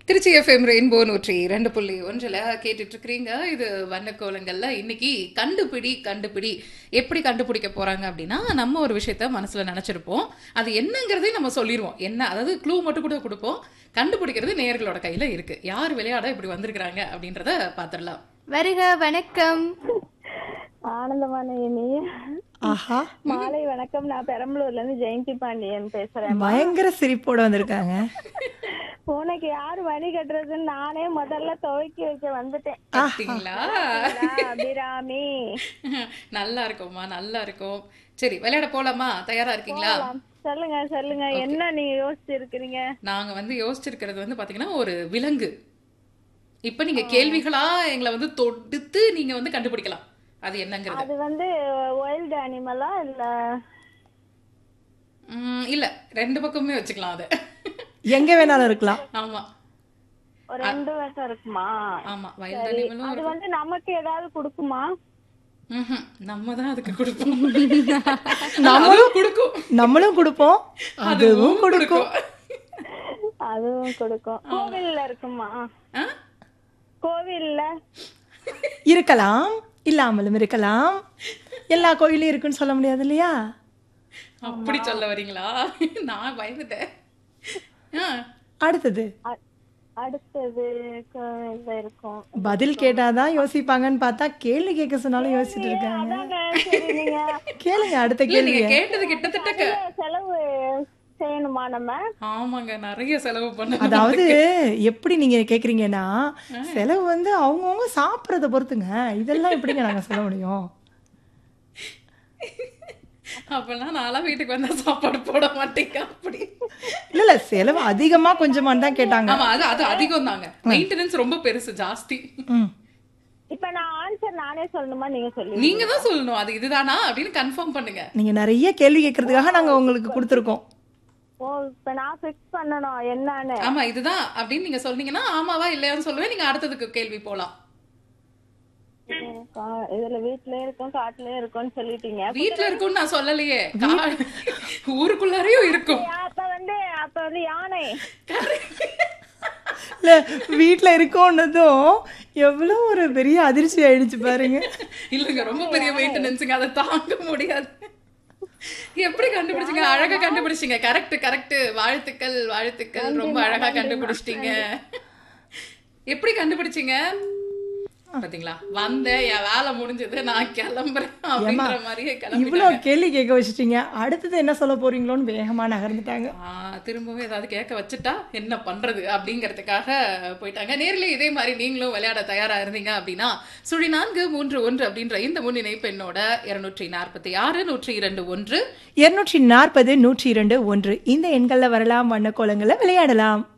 Trichy FM rainbow நூற்றி ரெண்டு புள்ளி ஒன்றில் கேட்டுட்டு இருக்கிறீங்க இது வண்ணக்கோலங்கள்ல இன்னைக்கு கண்டுபிடி கண்டுபிடி எப்படி கண்டுபிடிக்க போறாங்க அப்படின்னா நம்ம ஒரு விஷயத்த மனசுல நினைச்சிருப்போம் அது என்னங்கிறதே நம்ம சொல்லிடுவோம் என்ன அதாவது க்ளூ மட்டும் கூட கொடுப்போம் கண்டுபிடிக்கிறது நேயர்களோட கையில இருக்கு யார் விளையாட இப்படி வந்திருக்கிறாங்க அப்படின்றத பாத்திரலாம் வருக வணக்கம் ஆனந்தமான இனி ஆஹா மாலை வணக்கம் நான் பெரம்பலூர்ல இருந்து ஜெயந்தி பாண்டியன் பேசுறேன் பயங்கர சிரிப்போட வந்திருக்காங்க உனக்கு யாரு வழி கட்டுறதுன்னு நானே முதல்ல துவைக்கி வைக்க வந்துட்டேன் பார்த்தீங்களா அபிராமி நல்லா இருக்கும்மா நல்லா இருக்கும் சரி விளையாட போலாமா தயாரா இருக்கீங்களா சொல்லுங்க சொல்லுங்க என்ன நீங்க யோசிச்சு இருக்கிறீங்க நாங்க வந்து யோசிச்சிருக்கிறது வந்து பாத்தீங்கன்னா ஒரு விலங்கு இப்ப நீங்க கேள்விகளா எங்களை வந்து தொடுத்து நீங்க வந்து கண்டுபிடிக்கலாம் அது என்னங்கிறது அது வந்து வைல்டு அனிமலா இல்ல உம், இல்ல ரெண்டு பக்கமுமே வச்சுக்கலாம் அது எங்க வேணாலும் இருக்கலாம் ஆமா ஒரு ரெண்டு வருஷம் இருக்குமா ஆமா வயல் அனிமலும் அது வந்து நமக்கு ஏதாவது கொடுக்குமா ம்ஹும். நம்ம தான் அதுக்கு கொடுப்போம் நம்மளும் கொடுக்கும் நம்மளும் கொடுப்போம் அதுவும் கொடுக்கும் அதுவும் கொடுக்கும் கோவில்ல இருக்குமா ஆ? கோவில்ல இருக்கலாம் இல்லாமலும் இருக்கலாம் எல்லா கோயிலும் இருக்குன்னு சொல்ல முடியாது இல்லையா அப்படி சொல்ல வரீங்களா நான் பயந்துட்டேன் ஆ, அடுத்தது அ- அடுத்தது கோவில்ல இருக்கும் பதில் கேட்டாதான் யோசிப்பாங்கன்னு பார்த்தா கேள்வி கேட்க சொன்னாலும் யோசிச்சுட்டு இருக்காங்க அதாங்க, சரி நீங்க கேளுங்க அடுத்த இல்ல கேள்வி நீங்க கேட்டது கிட்டத்தட்ட க- செலவு செய்யணுமா நம்ம ஆமாங்க நிறைய செலவு பண்ண அதாவது எப்படி நீங்க கேக்குறீங்கன்னா செலவு வந்து அவங்கவுங்க சாப்பிட்றத பொறுத்துங்க இதெல்லாம் எப்படிங்க நாங்க சொல்ல முடியும் அப்பெல்லாம் நான்லாம் வீட்டுக்கு வந்தா சாப்பாடு போட மாட்டேங்க அப்படி இல்ல இல்ல செலவு அதிகமா கொஞ்சமான்னு தான் கேட்டாங்க ஆமா அது அது அதிகம் தாங்க மெயின்டெனன்ஸ் ரொம்ப பெருசு ஜாஸ்தி ம். இப்ப நான் ஆன்சர் நானே சொல்லணுமா நீங்க சொல்லி நீங்க தான் சொல்லணும் அது இதுதானா அப்படின்னு கன்ஃபார்ம் பண்ணுங்க நீங்க நிறைய கேள்வி கேட்கறதுக்காக நாங்க உங்களுக்கு கொடுத்துருக்கோம் ஓ இப்ப நான் ஃபிக்ஸ் பண்ணணும் என்னன்னு ஆமா இதுதான் அப்படின்னு நீங்க சொன்னீங்கன்னா ஆமாவா இல்லையான்னு சொல்லுவேன் நீங்க அடுத்ததுக்கு கேள்வி போலாம் கா- இதுல வீட்லயே இருக்கும் காட்டுலயே இருக்கும்னு சொல்லிட்டீங்க வீட்ல இருக்கும்னு நான் சொல்லலையே கா- ஊருக்குள்ளாரையும் இருக்கும் அப்ப வந்து அப்ப வந்து யானை இல்ல வீட்ல இருக்கோன்னதும் எவ்வளவு ஒரு பெரிய அதிர்ச்சி ஆயிடுச்சு பாருங்க இல்லங்க ரொம்ப பெரிய மெயின்டெனன்ஸுங்க அதை தாங்க முடியாது எப்படி கண்டுபிடிச்சீங்க அழகா கண்டுபிடிச்சீங்க கரெக்ட் கரெக்ட் வாழ்த்துக்கள் வாழ்த்துக்கள் ரொம்ப அழகா கண்டுபிடிச்சிட்டீங்க எப்படி கண்டுபிடிச்சீங்க பாத்தீங்களா வந்தேன் என் வேலை முடிஞ்சது நான் கிளம்புறேன் அப்படின்ற மாதிரியே கிளம்பி இவ்வளவு கேள்வி கேட்க வச்சுட்டீங்க அடுத்தது என்ன சொல்ல போறீங்களோன்னு வேகமா நகர்ந்துட்டாங்க ஆ, திரும்பவும் ஏதாவது கேட்க வச்சுட்டா என்ன பண்றது அப்படிங்கறதுக்காக போயிட்டாங்க நேர்ல இதே மாதிரி நீங்களும் விளையாட தயாரா இருந்தீங்க அப்படின்னா சுழி நான்கு மூன்று ஒன்று அப்படின்ற இந்த முன்னிணைப்பு என்னோட இருநூற்றி நாற்பத்தி ஆறு நூற்றி இரண்டு ஒன்று இருநூற்றி நாற்பது நூற்றி இரண்டு ஒன்று இந்த எண்கள்ல வரலாம் வண்ண கோலங்களை விளையாடலாம்